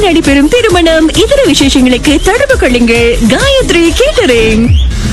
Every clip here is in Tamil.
நடைபெறும் திருமணம் இதர விசேஷங்களுக்கு தொடர்பு கொள்ளுங்கள் காயத்ரி கேட்டரிங்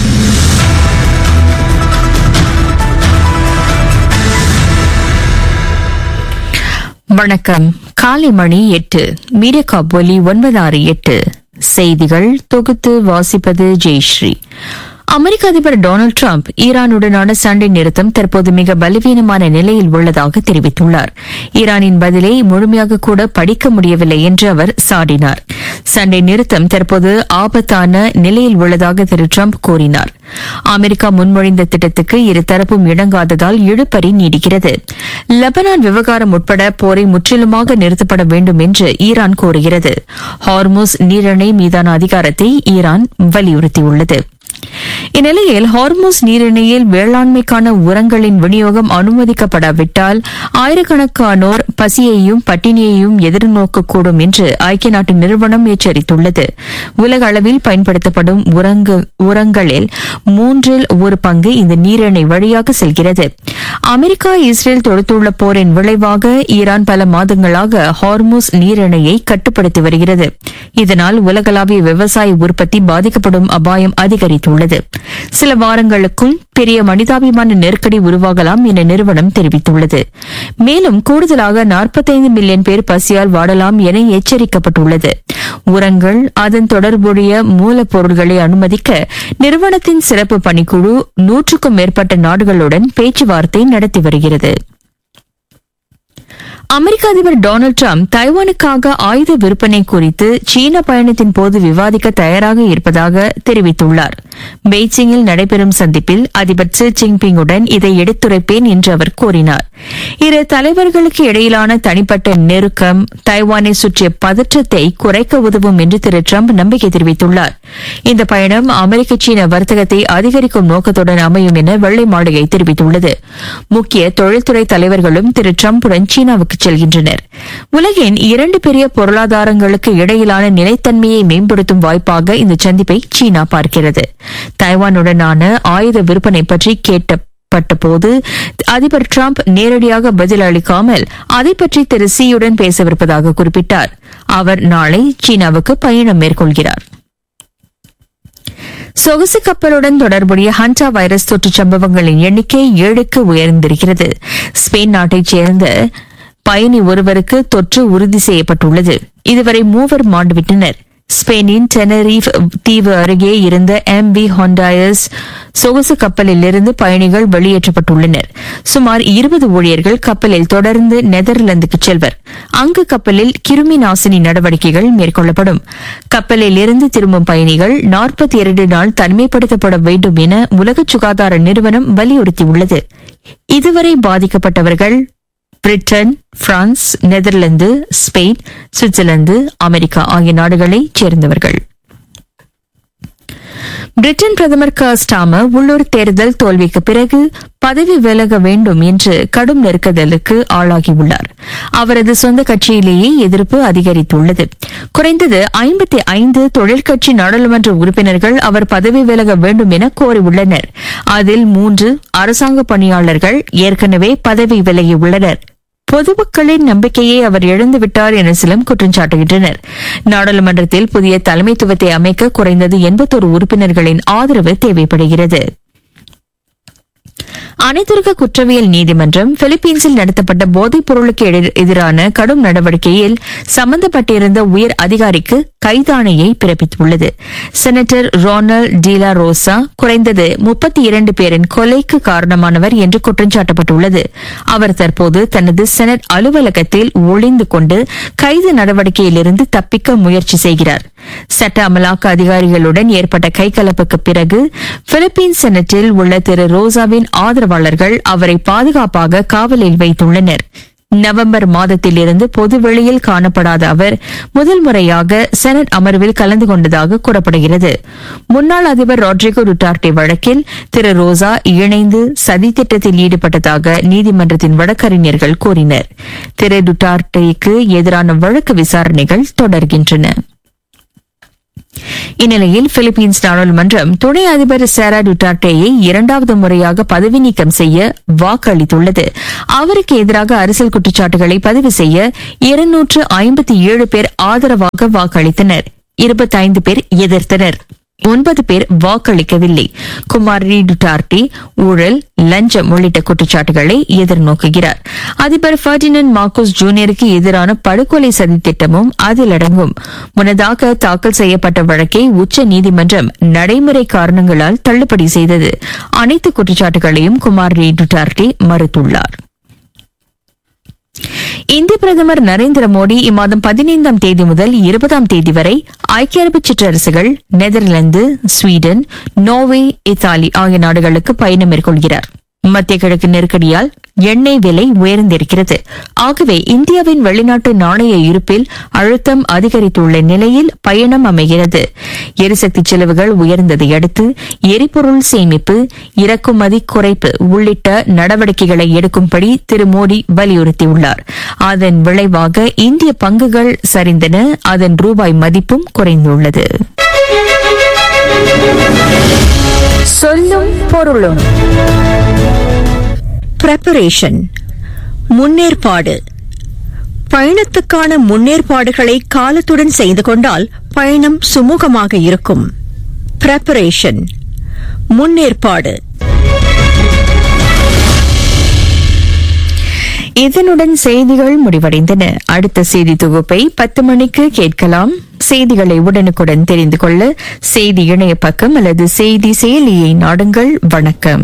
வணக்கம் காலை மணி எட்டு மீடியகாப் ஒலி ஒன்பது ஆறு எட்டு செய்திகள் தொகுத்து வாசிப்பது ஜெயஸ்ரீ அமெரிக்க அதிபர் டொனால்டு டிரம்ப் ஈரானுடனான சண்டை நிறுத்தம் தற்போது மிக பலவீனமான நிலையில் உள்ளதாக தெரிவித்துள்ளார் ஈரானின் பதிலை முழுமையாக கூட படிக்க முடியவில்லை என்று அவர் சாடினார் சண்டை நிறுத்தம் தற்போது ஆபத்தான நிலையில் உள்ளதாக திரு டிரம்ப் கூறினார் அமெரிக்கா முன்மொழிந்த திட்டத்துக்கு இருதரப்பும் இணங்காததால் இழுபறி நீடிக்கிறது லெபனான் விவகாரம் உட்பட போரை முற்றிலுமாக நிறுத்தப்பட வேண்டும் என்று ஈரான் கோருகிறது ஹார்முஸ் நீரிணை மீதான அதிகாரத்தை ஈரான் வலியுறுத்தியுள்ளது இந்நிலையில் ஹார்முஸ் நீரிணையில் வேளாண்மைக்கான உரங்களின் விநியோகம் அனுமதிக்கப்படாவிட்டால் ஆயிரக்கணக்கானோர் பசியையும் பட்டினியையும் எதிர்நோக்கக்கூடும் என்று ஐக்கிய நாட்டு நிறுவனம் எச்சரித்துள்ளது உலக அளவில் பயன்படுத்தப்படும் உரங்கு- உரங்களில் மூன்றில் ஒரு பங்கு இந்த நீரிணை வழியாக செல்கிறது அமெரிக்கா இஸ்ரேல் தொடுத்துள்ள போரின் விளைவாக ஈரான் பல மாதங்களாக ஹார்முஸ் நீரிணையை கட்டுப்படுத்தி வருகிறது இதனால் உலகளாவிய விவசாய உற்பத்தி பாதிக்கப்படும் அபாயம் அதிகரித்துள்ளது சில வாரங்களுக்குள் பெரிய மனிதாபிமான நெருக்கடி உருவாகலாம் என நிறுவனம் தெரிவித்துள்ளது மேலும் கூடுதலாக 45 மில்லியன் பேர் பசியால் வாடலாம் என எச்சரிக்கப்பட்டுள்ளது உரங்கள் அதன் தொடர்புடைய மூலப்பொருட்களை அனுமதிக்க நிறுவனத்தின் சிறப்பு பணிக்குழு நூற்றுக்கும் மேற்பட்ட நாடுகளுடன் பேச்சுவார்த்தை நடத்தி வருகிறது அமெரிக்க அதிபர் டொனால்டு டிரம்ப் தைவானுக்காக ஆயுத விற்பனை குறித்து சீன பயணத்தின் போது விவாதிக்க தயாராக இருப்பதாக தெரிவித்துள்ளார் பெய்ஜிங்கில் நடைபெறும் சந்திப்பில் அதிபர் ஷி ஜின்பிங்குடன் இதை எடுத்துரைப்பேன் என்று அவர் கூறினார் இரு தலைவர்களுக்கு இடையிலான தனிப்பட்ட நெருக்கம் தைவானை சுற்றிய பதற்றத்தை குறைக்க உதவும் என்று திரு டிரம்ப் நம்பிக்கை தெரிவித்துள்ளார் இந்த பயணம் அமெரிக்க சீன வர்த்தகத்தை அதிகரிக்கும் நோக்கத்துடன் அமையும் என வெள்ளை மாளிகை தெரிவித்துள்ளது முக்கிய தொழில்துறை தலைவர்களும் திரு டிரம்புடன் சீனாவுக்கு செல்கின்றனர் உலகின் இரண்டு பெரிய பொருளாதாரங்களுக்கு இடையிலான நிலைத்தன்மையை மேம்படுத்தும் வாய்ப்பாக இந்த சந்திப்பை சீனா பார்க்கிறது தைவானுடனான ஆயுத விற்பனை பற்றி கேட்டப்பட்டபோது அதிபர் டிரம்ப் நேரடியாக பதில் அளிக்காமல் அதை பற்றி திரு சியுடன் பேசவிருப்பதாக குறிப்பிட்டார் அவர் நாளை சீனாவுக்கு பயணம் மேற்கொள்கிறார் சொகுசு கப்பலுடன் தொடர்புடைய ஹண்டா வைரஸ் தொற்று சம்பவங்களின் எண்ணிக்கை ஏழுக்கு உயர்ந்திருக்கிறது ஸ்பெயின் நாட்டைச் சேர்ந்த பயணி ஒருவருக்கு தொற்று உறுதி செய்யப்பட்டுள்ளது இதுவரை மூவர் மாண்டுவிட்டனர் ஸ்பெயினின் டெனரீஃப் தீவு அருகே இருந்த எம் வி ஹொண்டாயஸ் சொகுசு கப்பலில் இருந்து பயணிகள் வெளியேற்றப்பட்டுள்ளனர் சுமார் இருபது ஊழியர்கள் கப்பலில் தொடர்ந்து நெதர்லாந்துக்கு செல்வர் அங்கு கப்பலில் கிருமி நாசினி நடவடிக்கைகள் மேற்கொள்ளப்படும் கப்பலில் இருந்து திரும்பும் பயணிகள் நாற்பத்தி இரண்டு நாள் தனிமைப்படுத்தப்பட வேண்டும் என உலக சுகாதார நிறுவனம் வலியுறுத்தியுள்ளது இதுவரை பாதிக்கப்பட்டவர்கள் Britain France Netherlands Spain Switzerland America ஆகிய நாடுகளைச் சேர்ந்தவர்கள் பிரிட்டன் பிரதமர் கர் ஸ்டாமர் உள்ளூர் தேர்தல் தோல்விக்கு பிறகு பதவி விலக வேண்டும் என்று கடும் நெருக்குதலுக்கு ஆளாகியுள்ளார் அவரது சொந்த கட்சியிலேயே எதிர்ப்பு அதிகரித்துள்ளது குறைந்தது ஐம்பத்தி ஐந்து தொழிற்கட்சி நாடாளுமன்ற உறுப்பினர்கள் அவர் பதவி விலக வேண்டும் என கோரியுள்ளனர் அதில் மூன்று அரசாங்க பணியாளர்கள் ஏற்கனவே பதவி விலகியுள்ளனர் பொதுமக்களின் நம்பிக்கையை அவர் இழந்துவிட்டார் என சிலம் குற்றம் சாட்டுகின்றனர் நாடாளுமன்றத்தில் புதிய தலைமைத்துவத்தை அமைக்க குறைந்தது எண்பத்தோரு உறுப்பினர்களின் ஆதரவு தேவைப்படுகிறது அனைத்துலக குற்றவியல் நீதிமன்றம் பிலிப்பீன்ஸில் நடத்தப்பட்ட போதைப் பொருளுக்கு எதிர்- எதிரான கடும் நடவடிக்கையில் சம்பந்தப்பட்டிருந்த உயர் அதிகாரிக்கு கைதாணையை பிறப்பித்துள்ளது செனட்டர் ரோனல் டீலா ரோசா குறைந்தது முப்பத்தி இரண்டு பேரின் கொலைக்கு காரணமானவர் என்று குற்றஞ்சாட்டப்பட்டுள்ளது அவர் தற்போது தனது செனட் அலுவலகத்தில் ஒளிந்து கொண்டு கைது நடவடிக்கையிலிருந்து தப்பிக்க முயற்சி செய்கிறார் சட்ட அமலாக்க அதிகாரிகளுடன் ஏற்பட்ட கைகலப்புக்கு பிறகு பிலிப்பீன்ஸ் செனட்டில் உள்ள திரு ரோசாவின் ஆதரவாளர்கள் அவரை பாதுகாப்பாக காவலில் வைத்துள்ளனர் நவம்பர் மாதத்திலிருந்து பொதுவெளியில் காணப்படாத அவர் முதல் முறையாக செனட் அமர்வில் கலந்து கொண்டதாக கூறப்படுகிறது முன்னாள் அதிபர் ராட்ரிகோ டுட்டார்டே வழக்கில் திரு ரோசா இணைந்து சதித்திட்டத்தில் ஈடுபட்டதாக நீதிமன்றத்தின் வழக்கறிஞர்கள் கூறினர் திரு டுட்டார்டேக்கு எதிரான வழக்கு விசாரணைகள் தொடர்கின்றன இந்நிலையில் பிலிப்பீன்ஸ் நாடாளுமன்றம் துணை அதிபர் சேரா டுட்டார்டேயை இரண்டாவது முறையாக பதவி நீக்கம் செய்ய வாக்களித்துள்ளது அவருக்கு எதிராக அரசியல் குற்றச்சாட்டுகளை பதிவு செய்ய இருநூற்று ஐம்பத்தி ஏழு பேர் ஆதரவாக வாக்களித்தனர் இருபத்தைந்து பேர் எதிர்த்தனர் ஒன்பது பேர் வாக்களிக்கவில்லை குமார் டுட்டார்டி ஊழல் லஞ்சம் உள்ளிட்ட குற்றச்சாட்டுகளை எதிர்நோக்குகிறார் அதிபர் ஃபர்டினன் மார்க்கோஸ் ஜூனியருக்கு எதிரான படுகொலை சதி திட்டமும் அதில் அடங்கும் முன்னதாக தாக்கல் செய்யப்பட்ட வழக்கை உச்ச நீதிமன்றம் நடைமுறை காரணங்களால் தள்ளுபடி செய்தது அனைத்து குற்றச்சாட்டுகளையும் குமார் டுட்டார்டி மறுத்துள்ளார் இந்திய பிரதமர் நரேந்திர மோடி இம்மாதம் பதினைந்தாம் தேதி முதல் இருபதாம் தேதி வரை ஐக்கிய அரபு சிற்றரசுகள் நெதர்லாந்து ஸ்வீடன் நோர்வே இத்தாலி ஆகிய நாடுகளுக்கு பயணம் மேற்கொள்கிறார் மத்திய கிழக்கு நெருக்கடியால் எண்ணெய் விலை உயர்ந்திருக்கிறது ஆகவே இந்தியாவின் வெளிநாட்டு நாணய இருப்பில் அழுத்தம் அதிகரித்துள்ள நிலையில் பயணம் அமைகிறது எரிசக்தி செலவுகள் உயர்ந்ததை அடுத்து எரிபொருள் சேமிப்பு இறக்குமதி குறைப்பு உள்ளிட்ட நடவடிக்கைகளை எடுக்கும்படி திரு மோடி வலியுறுத்தியுள்ளார் அதன் விளைவாக இந்திய பங்குகள் சரிந்தன அதன் ரூபாய் மதிப்பும் குறைந்துள்ளது சொல்லும் பொருளும் preparation முன்னேற்பாடு பயணத்துக்கான முன்னேற்பாடுகளை காலத்துடன் செய்து கொண்டால் பயணம் சுமூகமாக இருக்கும் preparation முன்னேற்பாடு இதனுடன் செய்திகள் முடிவடைந்தன அடுத்த செய்தி தொகுப்பை பத்து மணிக்கு கேட்கலாம் செய்திகளை உடனுக்குடன் தெரிந்து கொள்ள செய்தி இணைய பக்கம் அல்லது செய்தி செயலியை நாடுங்கள் வணக்கம்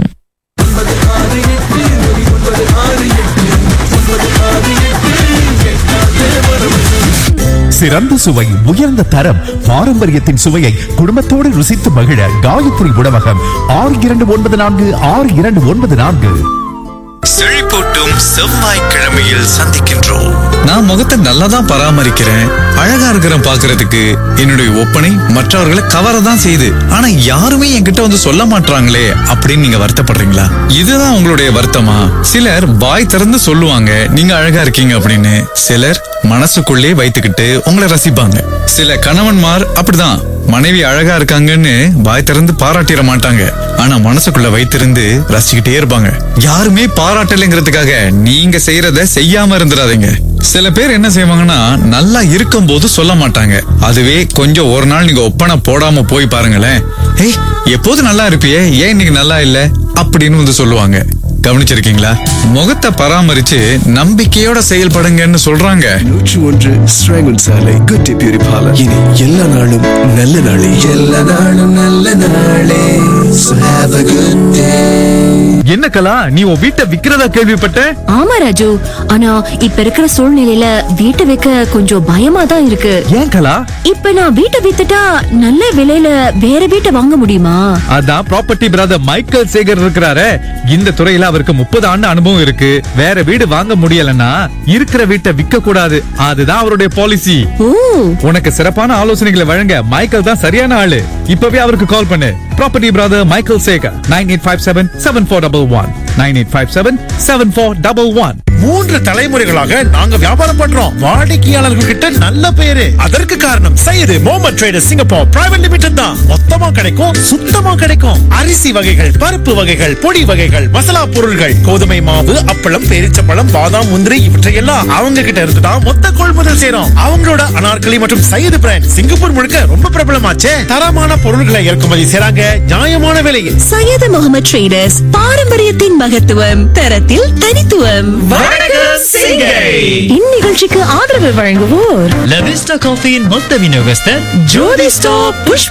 சிறந்த சுவை உயர்ந்த தரம் பாரம்பரியத்தின் சுவையை குடும்பத்தோடு ருசித்து மகிழ காயத்ரி உணவகம் ஆறு இரண்டு ஒன்பது நான்கு ஆறு இரண்டு ஒன்பது நான்கு செழிப்பூட்டும் செவ்வாய்க்கிழமையில் சந்திக்கின்றோம் நான் முகத்தை நல்லா தான் பராமரிக்கிறேன் அழகா இருக்கிறேன் பாக்குறதுக்கு என்னுடைய ஒப்பனை மற்றவர்களை கவர தான் செய்யுது ஆனா யாருமே என்கிட்ட வந்து சொல்ல மாட்டாங்களே அப்படின்னு நீங்க வருத்தப்படுறீங்களா இதுதான் உங்களுடைய வருத்தமா சிலர் வாய் திறந்து சொல்லுவாங்க நீங்க அழகா இருக்கீங்க அப்படின்னு சிலர் மனசுக்குள்ளே வைத்துக்கிட்டு உங்களை ரசிப்பாங்க சில கணவன்மார் அப்படிதான் மனைவி அழகா இருக்காங்கன்னு வாய் திறந்து பாராட்டிட மாட்டாங்க ஆனா மனசுக்குள்ள வைத்திருந்து ரசிச்சுக்கிட்டே இருப்பாங்க யாருமே பாராட்டலைங்கிறதுக்காக நீங்க செய்யறத செய்யாம இருந்துடாதீங்க சில பேர் என்ன செய்வாங்கன்னா நல்லா இருக்கும் போது சொல்ல மாட்டாங்க அதுவே கொஞ்சம் ஒரு நாள் நீங்க ஒப்பனை போடாம போய் பாருங்களேன் ஏய் எப்போது நல்லா இருப்பியே ஏன் இன்னைக்கு நல்லா இல்ல அப்படின்னு வந்து சொல்லுவாங்க கவனிச்சிருக்கீங்களா முகத்தை பராமரிச்சு நம்பிக்கையோட செயல்படுங்கன்னு சொல்றாங்க நூற்று ஒன்று ஸ்ராங்கன் சாலை குட்டி பியூரி பார்லர் இனி எல்லா நாளும் நல்ல நாளே எல்லா நாளும் நல்ல நாளே So have a good day. என்ன கலா நீ உன் வீட்டை விக்கிறதா கேள்விப்பட்டேன் ஆமா ராஜு ஆனா இப்ப இருக்கிற சூழ்நிலையில வீட்டை வைக்க கொஞ்சம் பயமா தான் இருக்கு ஏன் கலா இப்ப நான் வீட்டை வித்துட்டா நல்ல விலையில வேற வீட்டை வாங்க முடியுமா அதான் ப்ராப்பர்ட்டி பிரதர் மைக்கேல் சேகர் இருக்கிறாரே இந்த துறையில அவருக்கு முப்பது ஆண்டு அனுபவம் இருக்கு வேற வீடு வாங்க முடியலன்னா இருக்கிற வீட்டை விற்க கூடாது அதுதான் அவருடைய பாலிசி ஓ உனக்கு சிறப்பான ஆலோசனைகளை வழங்க மைக்கேல் தான் சரியான ஆளு இப்பவே அவருக்கு கால் பண்ணு property brother Michael Sekar nine eight five seven seven four double one nine eight five seven seven four double one மூன்று தலைமுறைகளாக நாங்க வியாபாரம் பண்றோம் வாடிக்கையாளர்கள் கிட்ட நல்ல பேரு அதற்கு காரணம் Syed Mohamed traders Singapore private limited தான் மொத்தமா கிடைக்கும் சுத்தமா கிடைக்கும் அரிசி வகைகள் பருப்பு வகைகள் பொடி வகைகள் மசாலா பொருள்கள் கோதுமை மாவு அப்பளம் பேரிச்சம்பழம் பாதாம் முந்திரி இவற்றையெல்லாம் அவங்க கிட்ட இருந்து தான் மொத்த கொள்முதல் செய்றோம் அவங்களோட அனார்கலி மற்றும் சையது பிராண்ட் சிங்கப்பூர் முழுக்க ரொம்ப பிரபலமாச்சே தரமான பொருள்களை இறக்குமதி செய்றாங்க நியாயமான விலையில் சையது முகமது ட்ரேடர்ஸ் பாரம்பரியத்தின் மகத்துவம் தரத்தில் தனித்துவம் இந்நிகழ்ச்சிக்கு ஆதரவு வழங்குவோர் லவிஸ்டா காஃபியின் மொத்த விநியோகஸ்தர் ஜோதி ஸ்டாப் புஷ்பா